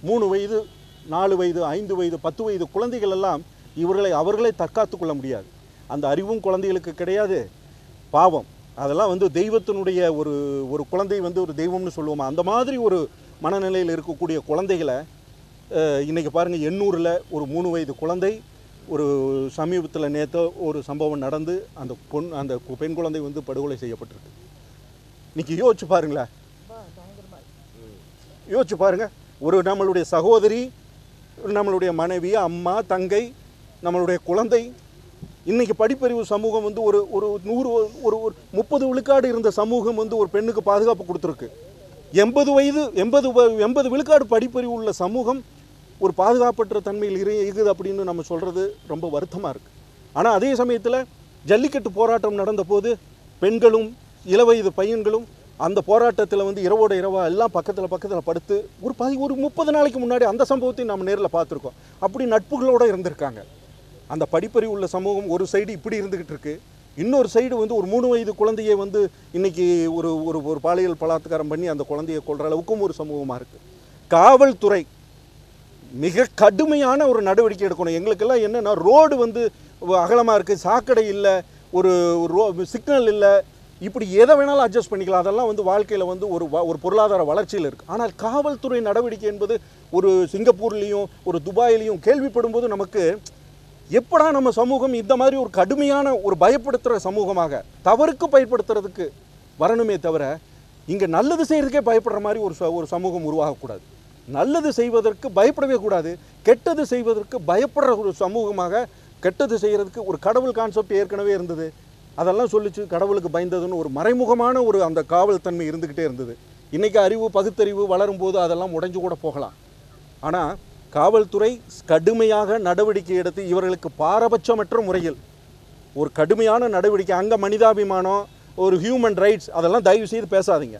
மூணு வயது நாலு வயது ஐந்து வயது பத்து வயது குழந்தைகள் எல்லாம் இவர்களை அவர்களே தற்காத்து கொள்ள முடியாது அந்த அறிவும் குழந்தைகளுக்கு கிடையாது பாவம் அதெல்லாம் வந்து தெய்வத்தினுடைய ஒரு ஒரு குழந்தை வந்து ஒரு தெய்வம்னு சொல்லுவோமா அந்த மாதிரி ஒரு மனநிலையில் இருக்கக்கூடிய குழந்தைகளை அஹ், இன்னைக்கு பாருங்கள் எண்ணூரில் ஒரு மூணு வயது குழந்தை ஒரு சமீபத்தில் நேற்று ஒரு சம்பவம் நடந்து அந்த பொன் அந்த கு- பெண் குழந்தை வந்து படுகொலை செய்யப்பட்டிருக்கு இன்னைக்கு யோசிச்சு பாருங்களேன் யோசிச்சு பாருங்க ஒரு நம்மளுடைய சகோதரி நம்மளுடைய மனைவி அம்மா தங்கை நம்மளுடைய குழந்தை இன்னைக்கு படிப்பறிவு சமூகம் வந்து ஒரு ஒரு நூறு ஒரு ஒரு முப்பது விழுக்காடு இருந்த சமூகம் வந்து ஒரு பெண்ணுக்கு பாதுகாப்பு கொடுத்துருக்கு எண்பது வயது எண்பது வ- எண்பது விழுக்காடு படிப்பறிவு உள்ள சமூகம் ஒரு பாதுகாப்பற்ற தன்மையில் இரு இருக்குது அப்படின்னு நம்ம சொல்கிறது ரொம்ப வருத்தமாக இருக்குது ஆனால் அதே சமயத்தில் ஜல்லிக்கட்டு போராட்டம் நடந்தபோது பெண்களும் இளவயது பையன்களும் அந்த போராட்டத்தில் வந்து இரவோட இரவா எல்லாம் பக்கத்தில் பக்கத்தில் படுத்து ஒரு பதி ஒரு முப்பது நாளைக்கு முன்னாடி அந்த சம்பவத்தையும் நம்ம நேரில் பார்த்துருக்கோம் அப்படி நட்புகளோடு இருந்திருக்காங்க அந்த படிப்பறிவு உள்ள சமூகம் ஒரு சைடு இப்படி இருந்துக்கிட்டு இருக்கு இன்னொரு சைடு வந்து ஒரு மூணு வயது குழந்தையை வந்து இன்னைக்கு ஒரு ஒரு ஒரு பாலியல் பலாத்காரம் பண்ணி அந்த குழந்தையை கொல்ற அளவுக்கும் ஒரு சமூகமாக இருக்குது காவல்துறை மிக கடுமையான ஒரு நடவடிக்கை எடுக்கணும் எங்களுக்கெல்லாம் என்னென்னா ரோடு வந்து அகலமாக இருக்குது சாக்கடை இல்லை ஒரு ரோ சிக்னல் இல்லை இப்படி எதை வேணாலும் அட்ஜஸ்ட் பண்ணிக்கலாம் அதெல்லாம் வந்து வாழ்க்கையில் வந்து ஒரு வ- ஒரு பொருளாதார வளர்ச்சியில் இருக்குது ஆனால் காவல்துறை நடவடிக்கை என்பது ஒரு சிங்கப்பூர்லேயும் ஒரு துபாயிலையும் கேள்விப்படும்போது நமக்கு எப்படா நம்ம சமூகம் இந்த மாதிரி ஒரு கடுமையான ஒரு பயப்படுத்துகிற சமூகமாக தவறுக்கு பயன்படுத்துறதுக்கு வரணுமே தவிர இங்கே நல்லது செய்கிறதுக்கே பயப்படுற மாதிரி ஒரு ச- ஒரு சமூகம் உருவாகக்கூடாது நல்லது செய்வதற்கு பயப்படவே கூடாது கெட்டது செய்வதற்கு பயப்படுற ஒரு சமூகமாக கெட்டது செய்கிறதுக்கு ஒரு கடவுள் கான்செப்ட் ஏற்கனவே இருந்தது அதெல்லாம் சொல்லிச்சு கடவுளுக்கு பயந்ததுன்னு ஒரு மறைமுகமான ஒரு அந்த காவல் தன்மை இருந்துக்கிட்டே இருந்தது இன்றைக்கி அறிவு பகுத்தறிவு வளரும் போது அதெல்லாம் உடைஞ்சு கூட போகலாம் ஆனால் காவல்துறை கடுமையாக நடவடிக்கை எடுத்து இவர்களுக்கு பாரபட்சமற்ற முறையில் ஒரு கடுமையான நடவடிக்கை அங்கே மனிதாபிமானம் ஒரு ஹியூமன் ரைட்ஸ் அதெல்லாம் தயவு செய்து பேசாதீங்க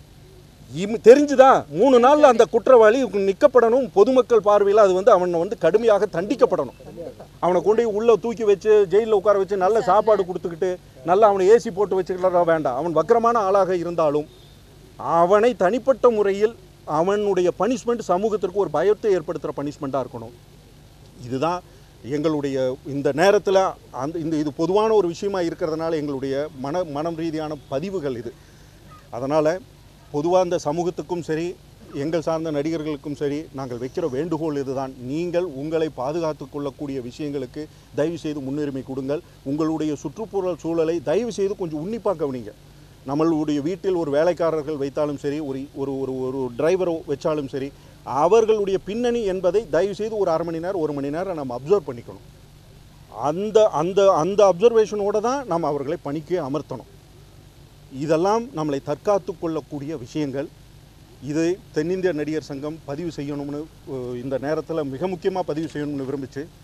இம் தெரிஞ்சுதா மூணு நாளில் அந்த குற்றவாளி நிற்கப்படணும் பொதுமக்கள் பார்வையில் அது வந்து அவனை வந்து கடுமையாக தண்டிக்கப்படணும் அவனை கொண்டு போய் உள்ளே தூக்கி வச்சு ஜெயிலில் உட்கார வச்சு நல்ல சாப்பாடு கொடுத்துக்கிட்டு நல்லா அவனை ஏசி போட்டு வச்சுக்கிட்டா வேண்டாம் அவன் வக்கரமான ஆளாக இருந்தாலும் அவனை தனிப்பட்ட முறையில் அவனுடைய பனிஷ்மெண்ட் சமூகத்திற்கு ஒரு பயத்தை ஏற்படுத்துகிற பனிஷ்மெண்ட்டாக இருக்கணும் இதுதான் எங்களுடைய இந்த நேரத்தில் அந்த இந்த இது பொதுவான ஒரு விஷயமா இருக்கிறதுனால எங்களுடைய மன மனம் ரீதியான பதிவுகள் இது அதனால் பொதுவாக இந்த சமூகத்துக்கும் சரி எங்கள் சார்ந்த நடிகர்களுக்கும் சரி நாங்கள் வைக்கிற வேண்டுகோள் இதுதான் நீங்கள் உங்களை பாதுகாத்து கொள்ளக்கூடிய விஷயங்களுக்கு தயவு செய்து முன்னுரிமை கொடுங்கள் உங்களுடைய சுற்றுப்புற சூழலை தயவு செய்து கொஞ்சம் உன்னிப்பாக கவனிங்க நம்மளுடைய வீட்டில் ஒரு வேலைக்காரர்கள் வைத்தாலும் சரி ஒரு ஒரு ஒரு ஒரு டிரைவரை வச்சாலும் சரி அவர்களுடைய பின்னணி என்பதை தயவு செய்து ஒரு அரை மணி நேரம் ஒரு மணி நேரம் நம்ம அப்சர்வ் பண்ணிக்கணும் அந்த அந்த அந்த அப்சர்வேஷனோட தான் நாம் அவர்களை பணிக்கு அமர்த்தணும் இதெல்லாம் நம்மளை தற்காத்து கொள்ளக்கூடிய விஷயங்கள் இதை தென்னிந்திய நடிகர் சங்கம் பதிவு செய்யணும்னு அஹ், இந்த நேரத்தில் மிக முக்கியமாக பதிவு செய்யணும்னு விரும்பிச்சு